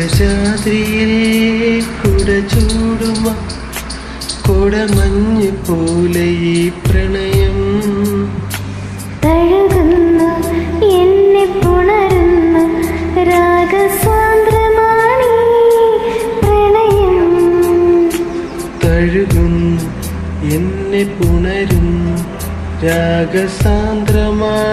ശരശാദ്രിയിൽ കുട ചൂടുമ കൊടമഞ്ഞ് പോലെ ഈ പ്രണയം തഴുകുന്നു എന്നെ പുണരുന്നു രാഗസാന്ദ്രമാണീ പ്രണയം തഴുകുന്നു എന്നെ പുണരുന്നു രാഗസാന്ദ്രമാ